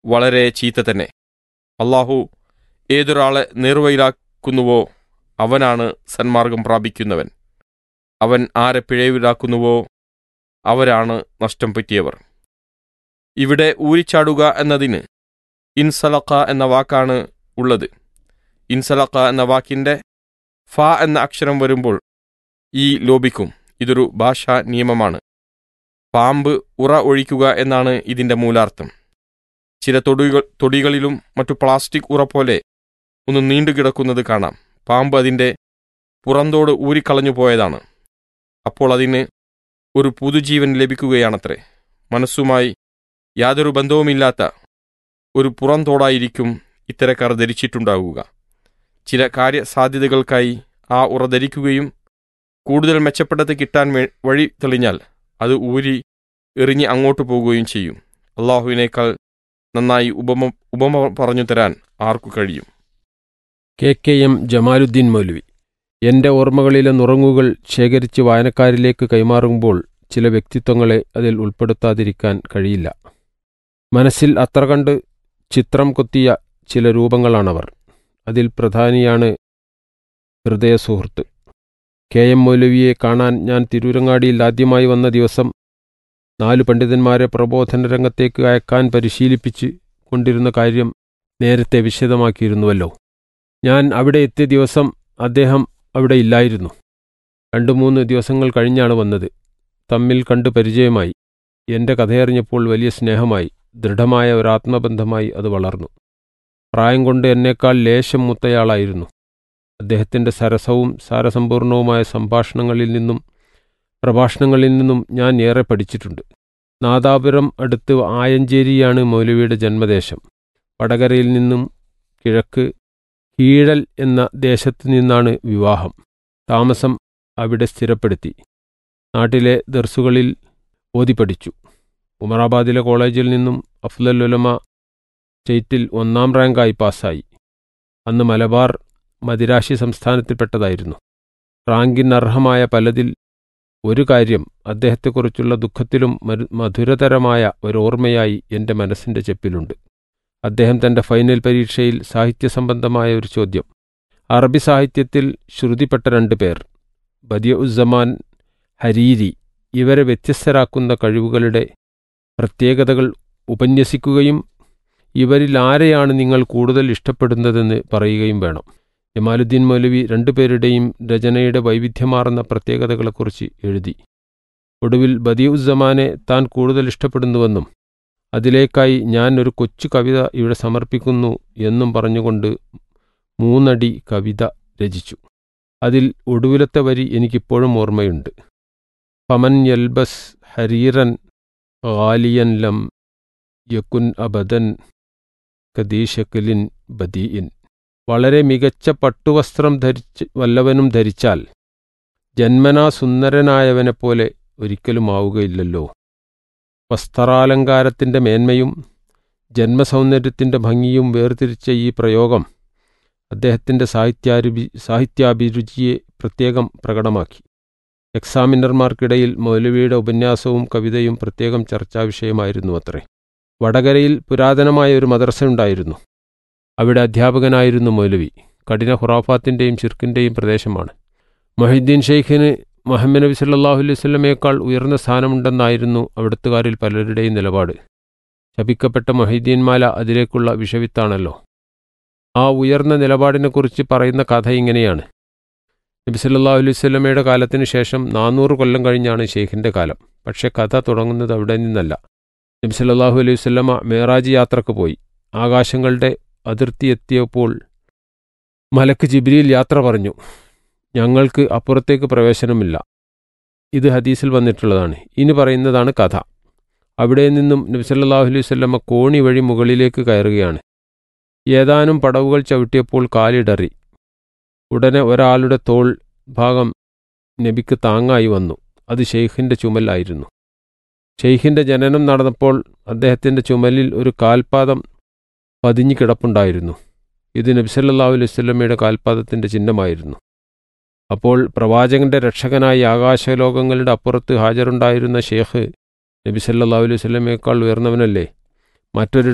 വളരെ ചീത്ത തന്നെ അള്ളാഹു ഏതൊരാളെ നേർവയിലാക്കുന്നുവോ അവനാണ് സന്മാർഗം പ്രാപിക്കുന്നവൻ അവൻ ആരെ പിഴവിലാക്കുന്നുവോ അവരാണ് നഷ്ടം പറ്റിയവർ ഇവിടെ ഊരിച്ചാടുക എന്നതിന് ഇൻസലക്ക എന്ന വാക്കാണ് ഉള്ളത് ഇൻസലക്ക എന്ന വാക്കിൻ്റെ ഫ എന്ന അക്ഷരം വരുമ്പോൾ ഈ ലോപിക്കും ഇതൊരു ഭാഷാ നിയമമാണ് പാമ്പ് ഉറ ഒഴിക്കുക എന്നാണ് ഇതിൻ്റെ മൂലാർത്ഥം ചില തൊടികൾ തൊടികളിലും മറ്റു പ്ലാസ്റ്റിക് ഉറ പോലെ ഒന്ന് നീണ്ടുകിടക്കുന്നത് കാണാം പാമ്പ് അതിൻ്റെ പുറന്തോട് ഊരിക്കളഞ്ഞു പോയതാണ് അപ്പോൾ അതിന് ഒരു പുതുജീവൻ ലഭിക്കുകയാണത്രേ മനസ്സുമായി യാതൊരു ബന്ധവുമില്ലാത്ത ഒരു പുറന്തോടായിരിക്കും ഇത്തരക്കാർ ധരിച്ചിട്ടുണ്ടാവുക ചില കാര്യസാധ്യതകൾക്കായി ആ ഉറ ധരിക്കുകയും കൂടുതൽ മെച്ചപ്പെട്ടത് കിട്ടാൻ വേ- വഴി തെളിഞ്ഞാൽ അത് ഊരി എറിഞ്ഞ് അങ്ങോട്ട് പോകുകയും ചെയ്യും അള്ളാഹുവിനേക്കാൾ നന്നായി ഉപമ ഉപമ പറഞ്ഞു തരാൻ ആർക്കു കഴിയും K K M Jamaluddin Maulavi എൻ്റെ ഓർമ്മകളിലെ നുറങ്ങുകൾ ശേഖരിച്ച് വായനക്കാരിലേക്ക് കൈമാറുമ്പോൾ ചില വ്യക്തിത്വങ്ങളെ അതിൽ ഉൾപ്പെടുത്താതിരിക്കാൻ കഴിയില്ല മനസ്സിൽ അത്ര കണ്ട് ചിത്രം കൊത്തിയ ചില രൂപങ്ങളാണവർ അതിൽ പ്രധാനിയാണ് ഹൃദയ സുഹൃത്ത് കെ എം മൗലവിയെ കാണാൻ ഞാൻ തിരൂരങ്ങാടിയിൽ ആദ്യമായി വന്ന ദിവസം നാലു പണ്ഡിതന്മാരെ പ്രബോധന രംഗത്തേക്ക് അയക്കാൻ പരിശീലിപ്പിച്ച് കൊണ്ടിരുന്ന കാര്യം നേരത്തെ വിശദമാക്കിയിരുന്നുവല്ലോ ഞാൻ അവിടെ എത്തിയ ദിവസം അദ്ദേഹം അവിടെ ഇല്ലായിരുന്നു രണ്ടു മൂന്ന് ദിവസങ്ങൾ കഴിഞ്ഞാണ് വന്നത് തമ്മിൽ കണ്ട് പരിചയമായി എൻ്റെ കഥയറിഞ്ഞപ്പോൾ വലിയ സ്നേഹമായി ദൃഢമായ ഒരു ആത്മബന്ധമായി അത് വളർന്നു പ്രായം കൊണ്ട് എന്നേക്കാൾ ലേശം മുത്തയാളായിരുന്നു അദ്ദേഹത്തിൻ്റെ സരസവും സാരസമ്പൂർണവുമായ സംഭാഷണങ്ങളിൽ നിന്നും പ്രഭാഷണങ്ങളിൽ നിന്നും ഞാൻ ഏറെ പഠിച്ചിട്ടുണ്ട് നാദാപുരം അടുത്ത് ആയഞ്ചേരിയാണ് മൗലവിയുടെ ജന്മദേശം വടകരയിൽ നിന്നും കിഴക്ക് കീഴൽ എന്ന ദേശത്തു നിന്നാണ് വിവാഹം താമസം അവിടെ സ്ഥിരപ്പെടുത്തി നാട്ടിലെ ദർസുകളിൽ ഓതി പഠിച്ചു ഉമറാബാദിലെ കോളേജിൽ നിന്നും അഫ്ലൽ ഉലമ സ്റ്റേറ്റിൽ ഒന്നാം റാങ്കായി പാസ്സായി അന്ന് മലബാർ മദിരാശി സംസ്ഥാനത്തിൽപ്പെട്ടതായിരുന്നു റാങ്കിന് അർഹമായ പലതിൽ ഒരു കാര്യം അദ്ദേഹത്തെക്കുറിച്ചുള്ള ദുഃഖത്തിലും മരു- മധുരതരമായ ഒരോർമ്മയായി എൻ്റെ മനസ്സിൻ്റെ ചെപ്പിലുണ്ട് അദ്ദേഹം തൻ്റെ ഫൈനൽ പരീക്ഷയിൽ സാഹിത്യസംബന്ധമായ ഒരു ചോദ്യം അറബി സാഹിത്യത്തിൽ ശ്രുതിപ്പെട്ട രണ്ട് പേർ ബദിയ ഉസ്സമാൻ ഹരീരി ഇവരെ വ്യത്യസ്തരാക്കുന്ന കഴിവുകളുടെ പ്രത്യേകതകൾ ഉപന്യസിക്കുകയും ഇവരിൽ ആരെയാണ് നിങ്ങൾ കൂടുതൽ ഇഷ്ടപ്പെടുന്നതെന്ന് പറയുകയും വേണം ജമാലുദ്ദീൻ മൗലവി രണ്ടുപേരുടെയും രചനയുടെ വൈവിധ്യമാർന്ന പ്രത്യേകതകളെക്കുറിച്ച് എഴുതി ഒടുവിൽ ബദിയുസ്സമാനെ താൻ കൂടുതൽ ഇഷ്ടപ്പെടുന്നുവെന്നും അതിലേക്കായി ഞാൻ ഒരു കൊച്ചു കവിത ഇവിടെ സമർപ്പിക്കുന്നു എന്നും പറഞ്ഞുകൊണ്ട് മൂന്നടി കവിത രചിച്ചു അതിൽ ഒടുവിലത്തെ വരി എനിക്കിപ്പോഴും ഓർമ്മയുണ്ട് ഫമൻ യൽബസ് ഹരീറൻ ഗാലിയൻ ലം യക്കുൻ അബദൻ കദീഷക്കലിൻ ബദീഇൻ വളരെ മികച്ച പട്ടുവസ്ത്രം ധരിച്ച് വല്ലവനും ധരിച്ചാൽ ജന്മനാ സുന്ദരനായവനെപ്പോലെ ഒരിക്കലും ആവുകയില്ലല്ലോ വസ്ത്രാലങ്കാരത്തിൻ്റെ മേന്മയും ജന്മസൗന്ദര്യത്തിൻ്റെ ഭംഗിയും വേർതിരിച്ച ഈ പ്രയോഗം അദ്ദേഹത്തിൻ്റെ സാഹിത്യാരുഭി സാഹിത്യാഭിരുചിയെ പ്രത്യേകം പ്രകടമാക്കി എക്സാമിനർമാർക്കിടയിൽ മൗലവിയുടെ ഉപന്യാസവും കവിതയും പ്രത്യേകം ചർച്ചാവിഷയമായിരുന്നു അത്രേ വടകരയിൽ പുരാതനമായ ഒരു മദ്രസ ഉണ്ടായിരുന്നു അവിടെ അധ്യാപകനായിരുന്നു മൗലവി കഠിന ഹുറാഫാത്തിൻ്റെയും ഷിർക്കിൻ്റെയും പ്രദേശമാണ് മൊഹീദ്ദീൻ ഷെയ്ഖിന് മുഹമ്മദ് നബി സല്ലാഹു അലൈഹി സ്വലമയേക്കാൾ ഉയർന്ന സ്ഥാനമുണ്ടെന്നായിരുന്നു അവിടുത്തുകാരിൽ പലരുടെയും നിലപാട് ശപിക്കപ്പെട്ട മൊഹീദ്ദീൻ മാല അതിലേക്കുള്ള വിഷവിത്താണല്ലോ ആ ഉയർന്ന നിലപാടിനെക്കുറിച്ച് പറയുന്ന കഥ ഇങ്ങനെയാണ് നബി സല്ലല്ലാഹു അലൈഹി സ്വലമയുടെ കാലത്തിന് ശേഷം നാനൂറ് കൊല്ലം കഴിഞ്ഞാണ് ഷെയ്ഖിൻ്റെ കാലം പക്ഷേ കഥ തുടങ്ങുന്നത് അവിടെ നിന്നല്ല നബി സല്ലല്ലാഹു അലൈഹി വസല്ലമ മേറാജ് യാത്രക്ക് പോയി ആകാശങ്ങളുടെ അതിർത്തി എത്തിയപ്പോൾ മലക്ക് ജിബ്രിയിൽ യാത്ര പറഞ്ഞു ഞങ്ങൾക്ക് അപ്പുറത്തേക്ക് പ്രവേശനമില്ല ഇത് ഹദീസിൽ വന്നിട്ടുള്ളതാണ് ഇനി പറയുന്നതാണ് കഥ അവിടെ നിന്നും നബി സല്ലല്ലാഹു അലൈഹി വസല്ലമ കോണി വഴി മുകളിലേക്ക് കയറുകയാണ് ഏതാനും പടവുകൾ ചവിട്ടിയപ്പോൾ കാലിടറി ഉടനെ ഒരാളുടെ തോൾ ഭാഗം നബിക്ക് താങ്ങായി വന്നു അത് ഷെയ്ഖിൻ്റെ ചുമലായിരുന്നു ഷെയ്ഖിൻ്റെ ജനനം നടന്നപ്പോൾ അദ്ദേഹത്തിൻ്റെ ചുമലിൽ ഒരു കാൽപാദം പതിഞ്ഞു കിടപ്പുണ്ടായിരുന്നു ഇത് നബിസല്ലാഹു അലൈഹി സ്വല്ലമ്മയുടെ കാൽപാദത്തിൻ്റെ ചിഹ്നമായിരുന്നു അപ്പോൾ പ്രവാചകന്റെ രക്ഷകനായി ആകാശലോകങ്ങളുടെ അപ്പുറത്ത് ഹാജരുണ്ടായിരുന്ന ഷേഖ് നബി സല്ലല്ലാഹു അലൈഹി വസല്ലമയേക്കാൾ ഉയർന്നവനല്ലേ മറ്റൊരു